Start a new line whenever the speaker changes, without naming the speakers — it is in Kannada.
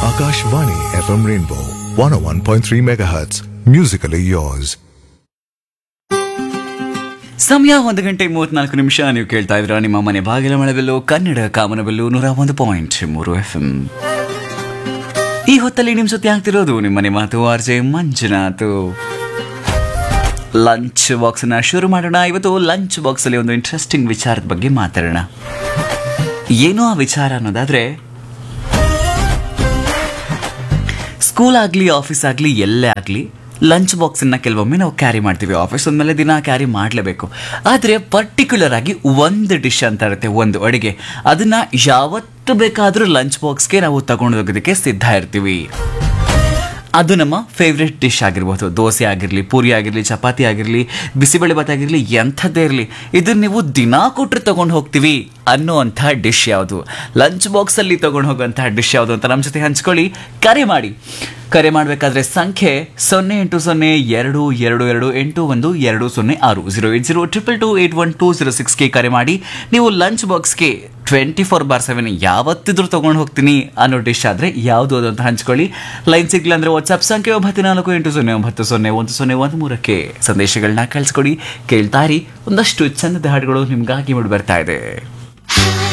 Akashvani FM Rainbow 101.3 MHz. Musically yours.
ಸಮಯ ಒಂದು ಗಂಟೆ ಮೂವತ್ನಾಲ್ಕು ನಿಮಿಷ ನೀವು ಕೇಳ್ತಾ ಇದ್ರ ನಿಮ್ಮ ಮನೆ ಬಾಗಿಲ ಮಳೆಬೆಲ್ಲು ಕನ್ನಡ ಕಾಮನಬೆಲ್ಲು ನೂರ ಒಂದು ಪಾಯಿಂಟ್ ಮೂರು ಎಫ್ ಎಂ ಈ ಹೊತ್ತಲ್ಲಿ ನಿಮ್ಮ ಜೊತೆ ಆಗ್ತಿರೋದು ನಿಮ್ಮನೆ ಮಾತು ಆರ್ ಜೆ ಮಂಜುನಾಥ್ ಲಂಚ್ ಬಾಕ್ಸ್ನ ಶುರು ಮಾಡೋಣ ಇವತ್ತು ಲಂಚ್ ಬಾಕ್ಸಲ್ಲಿ ಒಂದು ಇಂಟ್ರೆಸ್ಟಿಂಗ್ ವಿಚಾರದ ಬಗ್ಗೆ ಮಾತಾಡೋಣ ಏನು ಆ ವಿಚಾರ ಅನ್ನೋದಾದ್ರೆ ಸ್ಕೂಲ್ ಆಗಲಿ ಆಫೀಸ್ ಆಗಲಿ ಎಲ್ಲೇ ಆಗಲಿ ಲಂಚ್ ಬಾಕ್ಸನ್ನ ಕೆಲವೊಮ್ಮೆ ನಾವು ಕ್ಯಾರಿ ಮಾಡ್ತೀವಿ ಆಫೀಸ್ ಅಂದಮೇಲೆ ದಿನ ಕ್ಯಾರಿ ಮಾಡಲೇಬೇಕು ಆದರೆ ಪರ್ಟಿಕ್ಯುಲರ್ ಆಗಿ ಒಂದು ಡಿಶ್ ಅಂತ ಇರುತ್ತೆ ಒಂದು ಅಡುಗೆ ಅದನ್ನ ಯಾವತ್ತು ಬೇಕಾದರೂ ಲಂಚ್ ಬಾಕ್ಸ್ಗೆ ನಾವು ತಗೊಂಡು ಹೋಗೋದಕ್ಕೆ ಸಿದ್ಧ ಇರ್ತೀವಿ ಅದು ನಮ್ಮ ಫೇವ್ರೆಟ್ ಡಿಶ್ ಆಗಿರ್ಬೋದು ದೋಸೆ ಆಗಿರಲಿ ಪೂರಿ ಆಗಿರಲಿ ಚಪಾತಿ ಆಗಿರಲಿ ಬಿಸಿಬೇಳೆ ಭಾತ್ ಆಗಿರಲಿ ಎಂಥದ್ದೇ ಇರಲಿ ಇದನ್ನ ನೀವು ದಿನಾ ಕೊಟ್ಟರೆ ತೊಗೊಂಡು ಹೋಗ್ತೀವಿ ಅನ್ನುವಂಥ ಡಿಶ್ ಯಾವುದು ಲಂಚ್ ಬಾಕ್ಸಲ್ಲಿ ತೊಗೊಂಡು ಹೋಗುವಂತಹ ಡಿಶ್ ಯಾವುದು ಅಂತ ನಮ್ಮ ಜೊತೆ ಹಂಚ್ಕೊಳ್ಳಿ ಕರೆ ಮಾಡಿ ಕರೆ ಮಾಡಬೇಕಾದ್ರೆ ಸಂಖ್ಯೆ ಸೊನ್ನೆ ಎಂಟು ಸೊನ್ನೆ ಎರಡು ಎರಡು ಎರಡು ಎಂಟು ಒಂದು ಎರಡು ಸೊನ್ನೆ ಆರು zero eight zero triple two eight one two zero ಸಿಕ್ಸ್ಗೆ ಕರೆ ಮಾಡಿ ನೀವು ಲಂಚ್ ಬಾಕ್ಸ್ಗೆ ಟ್ವೆಂಟಿ ಫೋರ್ ಬಾರ್ ಸೆವೆನ್ ಯಾವತ್ತಿದ್ರೂ ತೊಗೊಂಡು ಹೋಗ್ತೀನಿ ಅನ್ನೋ ಡಿಶ್ ಆದರೆ ಯಾವುದು ಅದು ಅಂತ ಹಂಚ್ಕೊಳ್ಳಿ ಲೈನ್ ಸಿಗ್ಲಿಲ್ಲ ಅಂದರೆ ವಾಟ್ಸಪ್ ಸಂಖ್ಯೆ ಒಂಬತ್ತು ನಾಲ್ಕು ಎಂಟು ಸೊನ್ನೆ ಒಂಬತ್ತು ಸೊನ್ನೆ ಒಂದು ಸೊನ್ನೆ ಒಂದು ಮೂರಕ್ಕೆ ಸಂದೇಶಗಳನ್ನ ಕಳಿಸ್ಕೊಡಿ ಕೇಳ್ತಾರಿ ಒಂದಷ್ಟು ಚಂದದ ಹಾಡುಗಳು ನಿಮ್ಗಾಗಿ ಮೂಡಿ ಬರ್ತಾ ಇದೆ